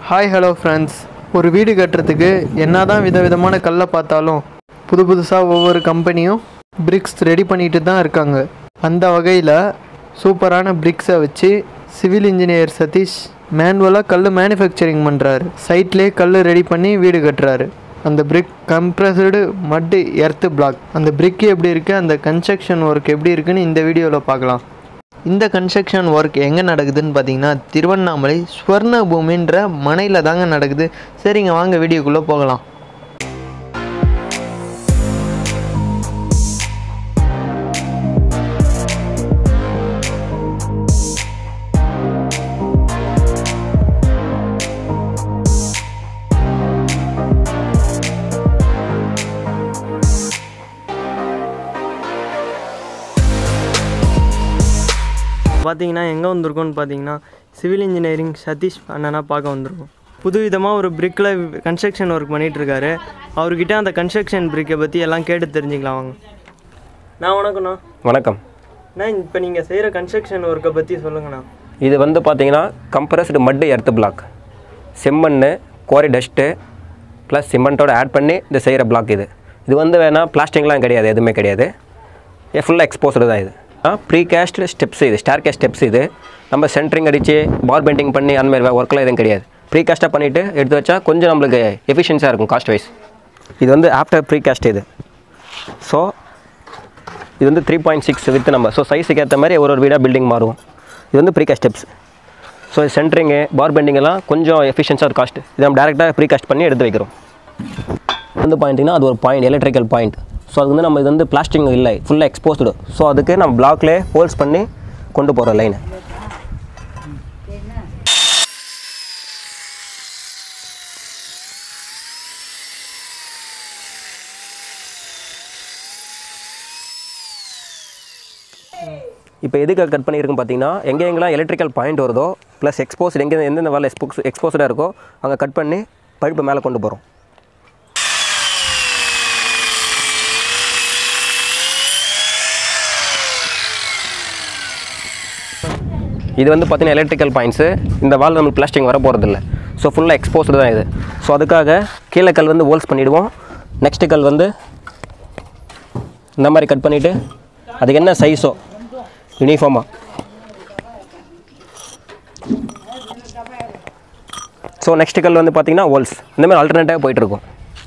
hi hello friends ஒரு வீடு கட்டுறதுக்கு என்னதான் விதவிதமான கல்லை பார்த்தாலும் புது புதுசாக ஒவ்வொரு கம்பெனியும் பிரிக்ஸ் ரெடி பண்ணிட்டு தான் இருக்காங்க அந்த வகையில் சூப்பரான பிரிக்ஸை வச்சு சிவில் இன்ஜினியர் சதீஷ் மேனுவலாக கல் மேனுஃபேக்சரிங் பண்ணுறாரு சைட்லேயே கல் ரெடி பண்ணி வீடு கட்டுறாரு அந்த brick compressed mud earth block அந்த பிரிக் எப்படி இருக்குது அந்த கன்ஸ்ட்ரக்ஷன் ஒர்க் எப்படி இருக்குன்னு இந்த வீடியோவில் பார்க்கலாம் இந்த கன்ஸ்ட்ரக்ஷன் ஒர்க் எங்கே நடக்குதுன்னு பார்த்தீங்கன்னா திருவண்ணாமலை ஸ்வர்ண பூமின்ற மனையில் தாங்க நடக்குது சரிங்க வாங்க வீடியோக்குள்ளே போகலாம் பார்த்தீங்கன்னா எங்கே வந்திருக்கோம்னு பார்த்தீங்கன்னா சிவில் இன்ஜினியரிங் சதீஷ் அண்ணனா பார்க்க வந்திருக்கோம் புதுவிதமாக ஒரு பிரிக்கில் கன்ஸ்ட்ரக்ஷன் ஒர்க் பண்ணிகிட்டு இருக்காரு அவர்கிட்ட அந்த கன்ஸ்ட்ரக்ஷன் பிரிக்கை பற்றி எல்லாம் கேட்டு தெரிஞ்சுக்கலாம் வாங்க நான் வணக்கண்ணா வணக்கம் அண்ணா இப்போ நீங்கள் செய்கிற கன்ஸ்ட்ரக்ஷன் ஒர்க்கை பற்றி சொல்லுங்கண்ணா இது வந்து பார்த்தீங்கன்னா கம்ப்ரஸ்டு மட்டு எர்த்து பிளாக் செம்மண் கோரி டஸ்ட்டு ப்ளஸ் சிமெண்ட்டோட ஆட் பண்ணி இந்த செய்கிற பிளாக் இது இது வந்து வேணால் பிளாஸ்டிக்லாம் கிடையாது எதுவுமே கிடையாது இது ஃபுல்லாக எக்ஸ்போஸ்டு தான் இது ப்ரீ கேஸ்ட் ஸ்டெப்ஸ் இது ஸ்டார் கேஸ்ட் ஸ்டெப்ஸ் இது நம்ம சென்ட்ரிங் அடித்து பார் பெண்டிங் பண்ணி அந்த மாதிரி ஒர்க்லாம் எதுவும் கிடையாது ப்ரீ காஸ்ட்டாக பண்ணிவிட்டு எடுத்து வச்சா கொஞ்சம் நம்மளுக்கு எஃபிஷியன்ஸாக இருக்கும் காஸ்ட் வைஸ் இது வந்து ஆஃப்டர் ப்ரீ காஸ்ட் இது ஸோ இது வந்து த்ரீ பாயிண்ட் சிக்ஸ் வித் நம்ம ஸோ சைஸுக்கு ஏற்ற மாதிரி ஒரு ஒரு வீடாக பில்டிங் மாறும் இது வந்து precast steps so centring bar bending எல்லாம் கொஞ்சம் எஃபிஷியன்ஸாக ஒரு காஸ்ட் இது நம்ம டேரெக்டாக ப்ரீ காஸ்ட் பண்ணி எடுத்து வைக்கிறோம் வந்து பாயிண்ட்னா அது ஒரு பாயிண்ட் எலக்ட்ரிக்கல் பாயிண்ட் ஸோ அது வந்து நம்ம இது வந்து பிளாஸ்டிக் இல்லை ஃபுல்லாக எக்ஸ்போஸ்டு ஸோ அதுக்கு நம்ம பிளாக்லேயே ஹோல்ஸ் பண்ணி கொண்டு போகிறோம் லைனை இப்போ எதுக்கு கட் பண்ணியிருக்குன்னு பார்த்தீங்கன்னா எங்கே எங்கெல்லாம் எலக்ட்ரிக்கல் பாயிண்ட் வருதோ ப்ளஸ் எக்ஸ்போஸ் எங்கே எந்தெந்த வேலை எக்ஸ்போஸ் எக்ஸ்போஸ்டாக இருக்கோ அங்கே கட் பண்ணி பைப்பு மேலே கொண்டு போகிறோம் இது வந்து பார்த்தீங்கன்னா எலக்ட்ரிக்கல் பாயிண்ட்ஸு இந்த வால் நம்மளுக்கு பிளாஸ்டிக் வர போகிறதில்ல ஸோ ஃபுல்லாக எக்ஸ்போஸ்டு தான் இது ஸோ அதுக்காக கீழே கல் வந்து ஹோல்ஸ் பண்ணிவிடுவோம் நெக்ஸ்ட்டு கல் வந்து இந்த மாதிரி கட் பண்ணிவிட்டு அதுக்கு என்ன சைஸோ யூனிஃபார்மாக ஸோ நெக்ஸ்ட் கல் வந்து பார்த்தீங்கன்னா ஹோல்ஸ் இந்த மாதிரி ஆல்டர்னேட்டாக போயிட்டுருக்கும்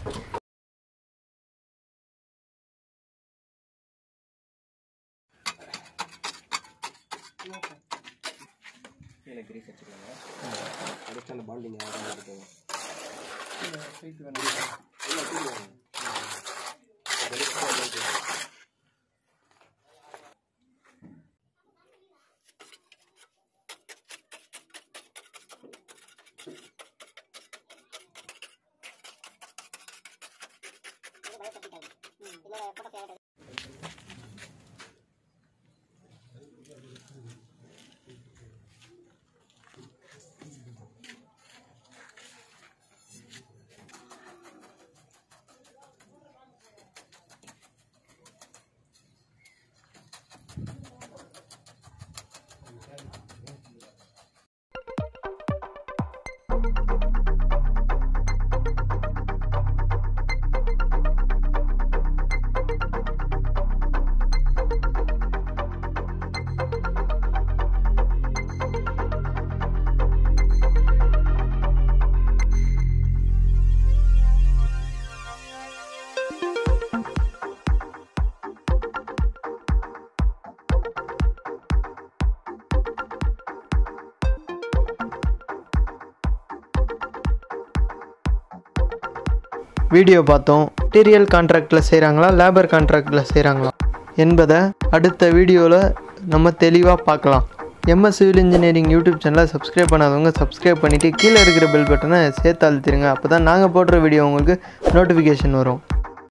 வீடியோ பார்த்தோம் மெட்டீரியல் கான்ட்ராக்டில் செய்கிறாங்களா லேபர் கான்ட்ராக்டில் செய்கிறாங்களா என்பதை அடுத்த வீடியோவில் நம்ம தெளிவாக பார்க்கலாம் எம்எஸ் சிவில் இன்ஜினியரிங் யூடியூப் சேனலை சப்ஸ்கிரைப் பண்ணாதவங்க சப்ஸ்கிரைப் பண்ணிவிட்டு கீழே இருக்கிற பெல் பட்டனை சேர்த்து அழுத்திடுங்க அப்போ தான் நாங்கள் போடுற வீடியோ உங்களுக்கு நோட்டிஃபிகேஷன் வரும்